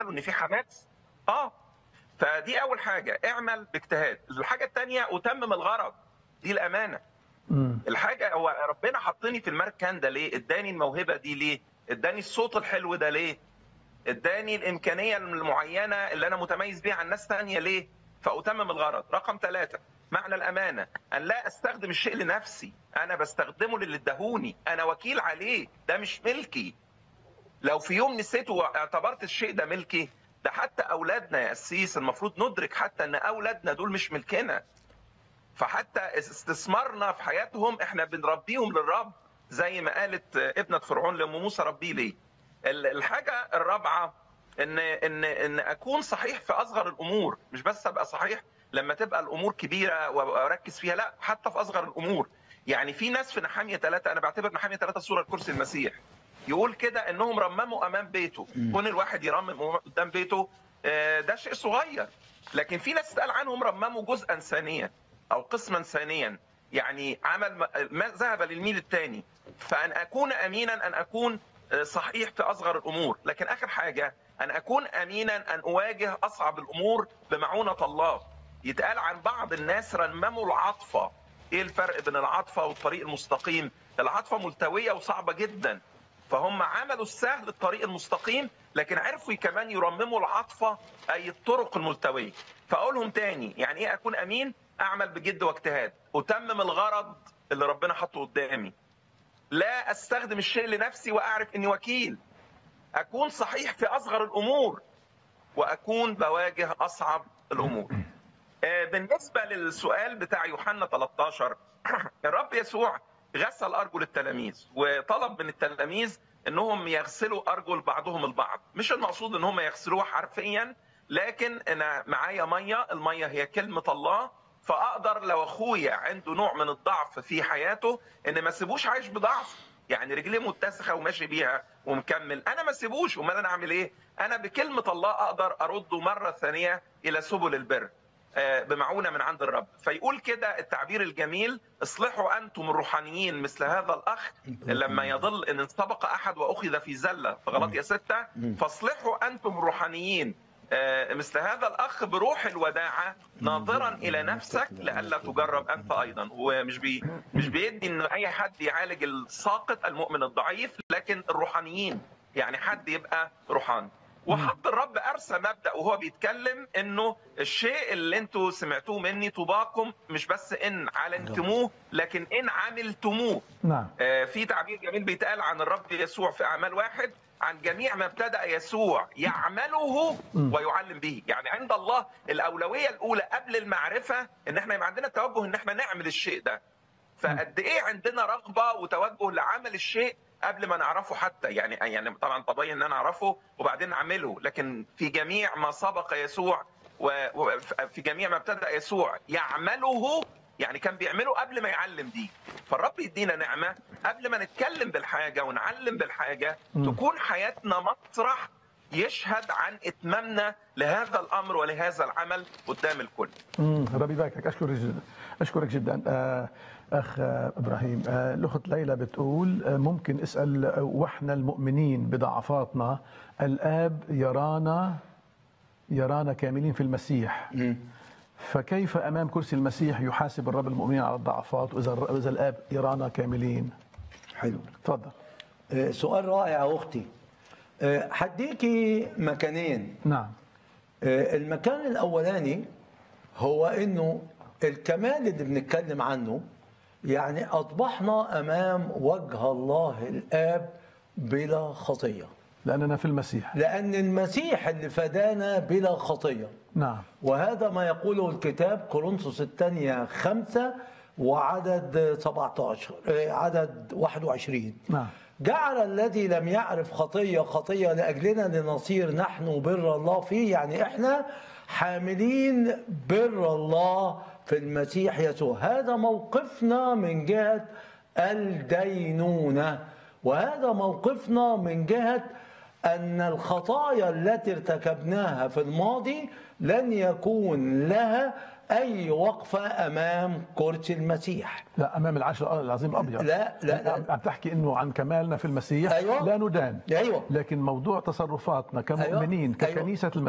ان في حماس اه فدي اول حاجه اعمل باجتهاد الحاجه الثانيه اتمم الغرض دي الامانه مم. الحاجه هو ربنا حطني في المركان ده ليه اداني الموهبه دي ليه اداني الصوت الحلو ده ليه اداني الامكانيه المعينه اللي انا متميز بيها عن ناس تانية ليه فاتمم الغرض رقم ثلاثة معنى الامانه ان لا استخدم الشيء لنفسي انا بستخدمه للي اداهوني انا وكيل عليه ده مش ملكي لو في يوم نسيت واعتبرت الشيء ده ملكي ده حتى اولادنا يا قسيس المفروض ندرك حتى ان اولادنا دول مش ملكنا فحتى استثمارنا في حياتهم احنا بنربيهم للرب زي ما قالت ابنة فرعون لام موسى ربي ليه ال- الحاجه الرابعه ان ان ان اكون صحيح في اصغر الامور مش بس ابقى صحيح لما تبقى الامور كبيره واركز فيها لا حتى في اصغر الامور يعني في ناس في نحاميه ثلاثه انا بعتبر نحاميه ثلاثه صوره لكرسي المسيح يقول كده انهم رمموا امام بيته كون الواحد يرمم قدام بيته آه، ده شيء صغير لكن في ناس اتقال عنهم رمموا جزءا ثانيا او قسما ثانيا يعني عمل ما- ما ذهب للميل الثاني فان اكون امينا ان اكون آه، صحيح في اصغر الامور لكن اخر حاجه ان اكون امينا ان اواجه اصعب الامور بمعونه الله يتقال عن بعض الناس رمموا العاطفه ايه الفرق بين العاطفه والطريق المستقيم العاطفه ملتويه وصعبه جدا فهم عملوا السهل الطريق المستقيم لكن عرفوا كمان يرمموا العاطفه اي الطرق الملتويه فاقولهم تاني يعني ايه اكون امين اعمل بجد واجتهاد اتمم الغرض اللي ربنا حطه قدامي لا استخدم الشيء لنفسي واعرف اني وكيل اكون صحيح في اصغر الامور واكون بواجه اصعب الامور آه، بالنسبه للسؤال بتاع يوحنا 13 الرب يسوع غسل ارجل التلاميذ وطلب من التلاميذ انهم يغسلوا ارجل بعضهم البعض مش المقصود ان هم يغسلوها حرفيا لكن انا معايا ميه الميه هي كلمه الله فاقدر لو اخويا عنده نوع من الضعف في حياته ان ما اسيبوش عايش بضعف يعني رجليه متسخه وماشي بيها ومكمل انا ما اسيبوش امال انا اعمل ايه انا بكلمه الله اقدر ارده مره ثانيه الى سبل البر آه، بمعونه من عند الرب فيقول كده التعبير الجميل اصلحوا انتم الروحانيين مثل هذا الاخ لما يضل ان سبق احد واخذ في زله في غلطيه سته فاصلحوا انتم الروحانيين آه، مثل هذا الاخ بروح الوداعه ناظرا الى نفسك لئلا تجرب انت ايضا هو مش بي مش بيدي ان اي حد يعالج الساقط المؤمن الضعيف لكن الروحانيين يعني حد يبقى روحاني وحط الرب ارسى مبدا وهو بيتكلم انه الشيء اللي انتوا سمعتوه مني طباكم مش بس ان علمتموه لكن ان عملتموه نعم آه، في تعبير جميل بيتقال عن الرب يسوع في اعمال واحد عن جميع ما ابتدا يسوع يعمله ويعلم به يعني عند الله الاولويه الاولى قبل المعرفه ان احنا يبقى عندنا توجه ان احنا نعمل الشيء ده فقد ايه عندنا رغبه وتوجه لعمل الشيء قبل ما نعرفه حتى يعني يعني طبعا طبيعي ان انا اعرفه وبعدين اعمله لكن في جميع ما سبق يسوع وفي جميع ما ابتدا يسوع يعمله يعني كان بيعمله قبل ما يعلم دي فالرب يدينا نعمه قبل ما نتكلم بالحاجه ونعلم بالحاجه تكون حياتنا مسرح يشهد عن اتمامنا لهذا الامر ولهذا العمل قدام الكل مم، ربي يباركك اشكرك جدا اشكرك جدا آه، اخ آه، ابراهيم آه، الاخت ليلى بتقول آه، ممكن اسال آه، واحنا المؤمنين بضعفاتنا الاب يرانا يرانا كاملين في المسيح فكيف امام كرسي المسيح يحاسب الرب المؤمنين على الضعفات واذا الر- اذا الاب يرانا كاملين حلو تفضل آه، سؤال رائع اختي آه، هديكي مكانين نعم آه، المكان الاولاني هو انه الكمال اللي بنتكلم عنه يعني اصبحنا امام وجه الله الاب بلا خطيه لاننا في المسيح لان المسيح اللي فدانا بلا خطيه نعم وهذا ما يقوله الكتاب كورنثوس الثانية خمسة وعدد 17 آه، عدد 21 نعم. جعل الذي لم يعرف خطية خطية لأجلنا لنصير نحن بر الله فيه يعني احنا حاملين بر الله في المسيح يسوع هذا موقفنا من جهة الدينونة وهذا موقفنا من جهة أن الخطايا التي ارتكبناها في الماضي لن يكون لها اي وقفه امام كرسي المسيح لا امام العرش العظيم الابيض لا، لا، لا. عم- عم تحكي انه عن كمالنا في المسيح أيوة. لا ندان أيوة. لكن موضوع تصرفاتنا كمؤمنين أيوة. ككنيسه